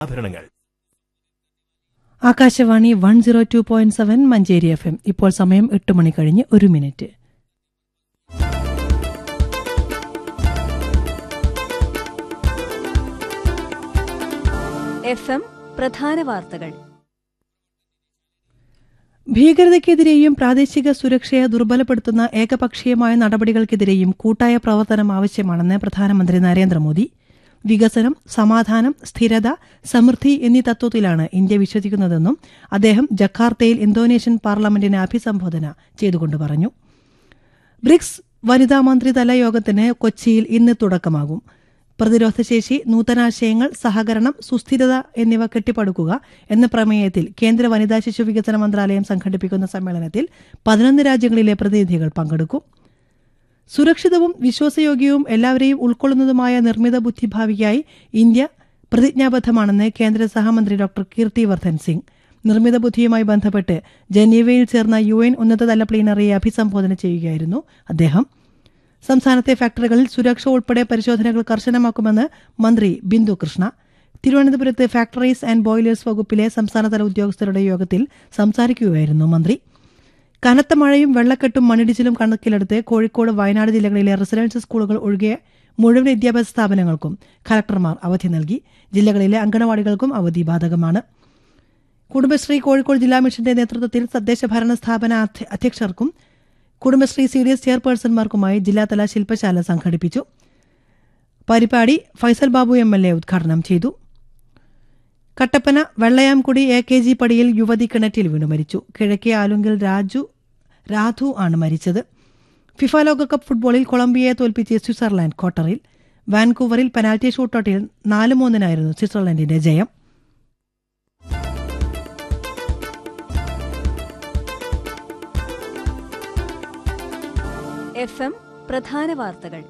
ആഭരണങ്ങൾ Akashvani one zero two point seven Manjeri F M ഇപ്പോൾ സമയം എട്ട് മണി കഴിഞ്ഞ് ഒരു മിനിറ്റ് എഫ് എം പ്രധാന വാർത്തകൾ ഭീകരതയ്ക്കെതിരെയും പ്രാദേശിക സുരക്ഷയെ ദുർബലപ്പെടുത്തുന്ന ഏകപക്ഷീയമായ നടപടികൾക്കെതിരെയും കൂട്ടായ പ്രവർത്തനം ആവശ്യമാണെന്ന് പ്രധാനമന്ത്രി നരേന്ദ്രമോദി വികസനം സമാധാനം സ്ഥിരത സമൃദ്ധി എന്നീ തത്വത്തിലാണ് ഇന്ത്യ വിശ്വസിക്കുന്നതെന്നും അദ്ദേഹം ജക്കാർത്തയിൽ ഇന്തോനേഷ്യൻ പാർലമെന്റിനെ അഭിസംബോധന ചെയ്തുകൊണ്ട് പറഞ്ഞു ബ്രിക്സ് വനിതാ മന്ത്രിതല യോഗത്തിന് കൊച്ചിയിൽ ഇന്ന് തുടക്കമാകും പ്രതിരോധശേഷി നൂതനാശയങ്ങൾ സഹകരണം സുസ്ഥിരത എന്നിവ കെട്ടിപ്പടുക്കുക എന്ന പ്രമേയത്തിൽ കേന്ദ്ര വനിതാ ശിശു വികസന മന്ത്രാലയം സംഘടിപ്പിക്കുന്ന സമ്മേളനത്തിൽ പതിനൊന്ന് രാജ്യങ്ങളിലെ പ്രതിനിധികൾ പങ്കെടുക്കും സുരക്ഷിതവും വിശ്വാസയോഗ്യവും എല്ലാവരെയും ഉൾക്കൊള്ളുന്നതുമായ നിർമ്മിത ബുദ്ധിഭാവിക്കായി ഇന്ത്യ പ്രതിജ്ഞാബദ്ധമാണെന്ന് കേന്ദ്ര സഹമന്ത്രി ഡോക്ടർ കീർത്തിവർദ്ധൻ സിംഗ് നിർമ്മിത ബുദ്ധിയുമായി ബന്ധപ്പെട്ട് ജനീവയിൽ ചേർന്ന യു എൻ ഉന്നതതല പ്ലീനറിയെ അഭിസംബോധന ചെയ്യുകയായിരുന്നു അദ്ദേഹം സംസ്ഥാനത്തെ ഫാക്ടറികളിൽ സുരക്ഷ ഉൾപ്പെടെ പരിശോധനകൾ കർശനമാക്കുമെന്ന് മന്ത്രി ബിന്ദു കൃഷ്ണ തിരുവനന്തപുരത്ത് ഫാക്ടറീസ് ആൻഡ് ബോയിലേഴ്സ് വകുപ്പിലെ സംസ്ഥാനതല ഉദ്യോഗസ്ഥരുടെ യോഗത്തിൽ സംസാരിക്കുകയായിരുന്നു മന്ത്രി കനത്ത മഴയും വെള്ളക്കെട്ടും മണ്ണിടിച്ചിലും കണക്കിലെടുത്ത് കോഴിക്കോട് വയനാട് ജില്ലകളിലെ റെസിഡൻഷ്യൽ സ്കൂളുകൾ ഒഴികെ മുഴുവൻ വിദ്യാഭ്യാസ സ്ഥാപനങ്ങൾക്കും കലക്ടർമാർ അവധി നൽകി ജില്ലകളിലെ അങ്കണവാടികൾക്കും അവധി ബാധകമാണ് കുടുംബശ്രീ കോഴിക്കോട് ജില്ലാ മിഷന്റെ നേതൃത്വത്തിൽ തദ്ദേശ ഭരണ സ്ഥാപന അധ്യ- അധ്യക്ഷർക്കും കുടുംബശ്രീ സി ഡി എസ് ചെയർപേഴ്സൺമാർക്കുമായി ജില്ലാതല ശില്പശാല സംഘടിപ്പിച്ചു പരിപാടി Faisal Babu M L A ഉദ്ഘാടനം ചെയ്തു Kattappana Vellayamkudi A K G പടിയിൽ യുവതി കിണറ്റിൽ വീണു മരിച്ചു കിഴക്കേ ആലുങ്കിൽ രാജു രാധു ആണ് മരിച്ചത് ഫിഫ ലോകകപ്പ് ഫുട്ബോളിൽ കൊളംബിയയെ തോൽപ്പിച്ച് സ്വിറ്റ്സർലാൻഡ് ക്വാർട്ടറിൽ വാൻകൂവറിൽ പെനാൽറ്റി ഷൂട്ടൌട്ടിൽ നാല് മൂന്നിനായിരുന്നു സ്വിറ്റ്സർലൻഡിന്റെ ജയം എഫ് എം പ്രധാന വാർത്തകൾ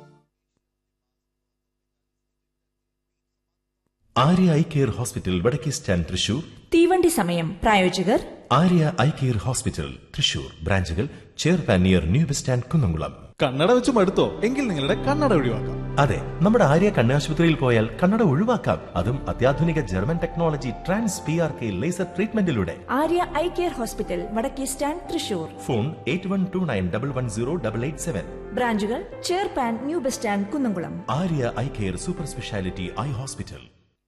Arya eye care hospital Vadakke stand Thrissur തീവണ്ടി സമയം പ്രായോജകർ Arya eye care hospital Thrissur ബ്രാഞ്ചുകൾ ചെയർപാൻ near new bus stand Kunnamkulam കണ്ണട വെച്ച് മടുത്തോ എങ്കിൽ നിങ്ങളുടെ കണ്ണട ഒഴിവാക്കാം അതെ നമ്മുടെ ആര്യ കണ്ണാശുപത്രിയിൽ പോയാൽ കണ്ണട ഒഴിവാക്കാം അതും അത്യാധുനിക German technology trans P R K laser ട്രീറ്റ്മെന്റിലൂടെ Arya eye care hospital Vadakke stand Thrissur phone eight one two nine double one zero double eight seven ബ്രാഞ്ചുകൾ ചെയർപാൻ new bus stand Kunnamkulam Arya eye care super speciality eye hospital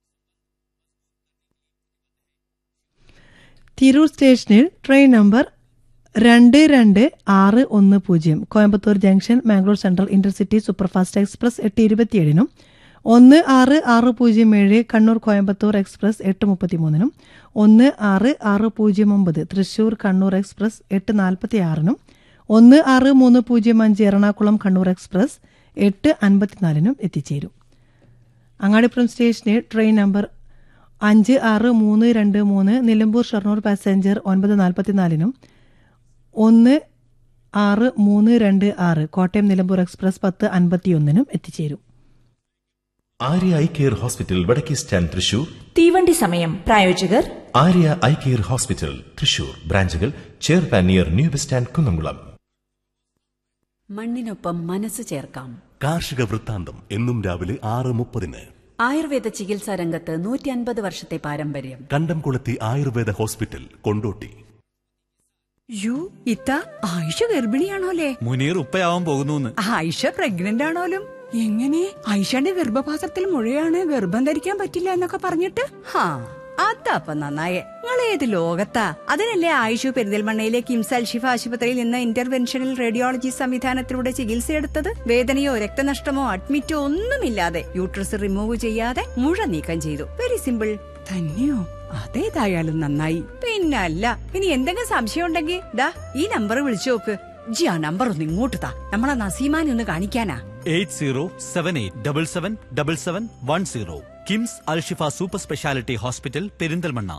Tirur സ്റ്റേഷനിൽ train number രണ്ട് രണ്ട് ആറ് ഒന്ന് പൂജ്യം Coimbatore junction Mangalore central intercity superfast express എട്ട് ഇരുപത്തിയേഴിനും ഒന്ന് ആറ് ആറ് പൂജ്യം ഏഴ് കണ്ണൂർ കോയമ്പത്തൂർ എക്സ്പ്രസ് എട്ട് മുപ്പത്തിമൂന്നിനും ഒന്ന് ആറ് ആറ് പൂജ്യം ഒമ്പത് തൃശൂർ കണ്ണൂർ എക്സ്പ്രസ് എട്ട് നാൽപ്പത്തി ആറിനും ഒന്ന് ആറ് മൂന്ന് പൂജ്യം അഞ്ച് എറണാകുളം കണ്ണൂർ എക്സ്പ്രസ് എട്ട് അൻപത്തിനാലിനും എത്തിച്ചേരും അങ്ങാടിപ്പുറം സ്റ്റേഷനിൽ ട്രെയിൻ നമ്പർ അഞ്ച് ആറ് മൂന്ന് രണ്ട് മൂന്ന് നിലമ്പൂർ ഷൊർണൂർ പാസഞ്ചർ ഒൻപത് നാൽപ്പത്തിനാലിനും ഒന്ന് ആറ് മൂന്ന് രണ്ട് ആറ് കോട്ടയം നിലമ്പൂർ എക്സ്പ്രസ് പത്ത് അൻപത്തിയൊന്നിനും എത്തിച്ചേരും Arya eye care hospital Vadakke stand Thrissur തീവണ്ടി സമയം പ്രായോജകർ Arya eye care hospital Thrissur ബ്രാഞ്ചുകൾ ചെയർപാൻ near new bus stand Kunnamkulam മണ്ണിനൊപ്പം മനസ്സ് ചേർക്കാം കാർഷിക വൃത്താന്തം എന്നും രാവിലെ ആറ് മുപ്പതിന് ആയുർവേദ ചികിത്സാ രംഗത്ത് നൂറ്റി അൻപത് വർഷത്തെ പാരമ്പര്യം കണ്ടംകുളത്തി ആയുർവേദ ഹോസ്പിറ്റൽ കൊണ്ടോട്ടി യു ഇത്ത ആയിഷ ഗർഭിണിയാണോലേ മുനീർ ഉപ്പയാവാൻ പോകുന്നു ആയിഷ പ്രഗ്നന്റ് ആണോലും എങ്ങനെ ആയിഷയുടെ ഗർഭപാത്രത്തിൽ മുഴയാണ് ഗർഭം ധരിക്കാൻ പറ്റില്ല എന്നൊക്കെ പറഞ്ഞിട്ട് ഹാ അതപ്പ നന്നായേ നിങ്ങൾ ഏത് ലോകത്താ അതിനല്ലേ ആയിഷു പെരിന്തൽമണ്ണയിലെ കിംസ് അൽഷിഫ ആശുപത്രിയിൽ നിന്ന് ഇന്റർവെൻഷണൽ റേഡിയോളജി സംവിധാനത്തിലൂടെ ചികിത്സയെടുത്തത് വേദനയോ രക്തനഷ്ടമോ അഡ്മിറ്റോ ഒന്നുമില്ലാതെ യൂട്രസ് റിമൂവ് ചെയ്യാതെ മുഴ നീക്കം ചെയ്തു വെരി സിമ്പിൾ തന്നെയോ അതേതായാലും നന്നായി പിന്നല്ല ഇനി എന്തെങ്കിലും സംശയം ഉണ്ടെങ്കിൽ ദാ ഈ നമ്പർ വിളിച്ചു നോക്ക് ജി ആ നമ്പർ ഒന്ന് ഇങ്ങോട്ട് താ നമ്മളെ നസീമാനെ ഒന്ന് കാണിക്കാനാ eight zero seven eight double seven double seven one zero KIMS Al Shifa super speciality hospital Perinthalmanna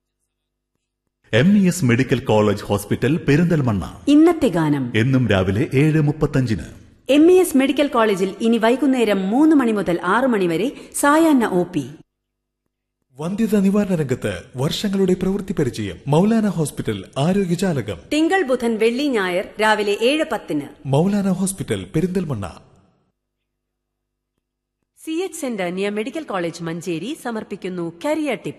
M E S medical college hospital Perinthalmanna ഇന്നത്തെ ഗാനം എന്നും രാവിലെ ഏഴ് മുപ്പത്തഞ്ചിന് എം ഇ എസ് മെഡിക്കൽ കോളേജിൽ ഇനി വൈകുന്നേരം മൂന്ന് മണി മുതൽ ആറ് മണി വരെ സായാഹ്ന ഒ പി വന്ധ്യത നിവാരണ രംഗത്ത് വർഷങ്ങളുടെ പ്രവൃത്തി പരിചയം മൗലാന ഹോസ്പിറ്റൽ ആരോഗ്യജാലകം തിങ്കൾ ബുധൻ വെള്ളി ഞായർ രാവിലെ ഏഴ് പത്തിന് Maulana hospital Perinthalmanna C H centre near medical college Manjeri സമർപ്പിക്കുന്നു കരിയർ ടിപ്പ്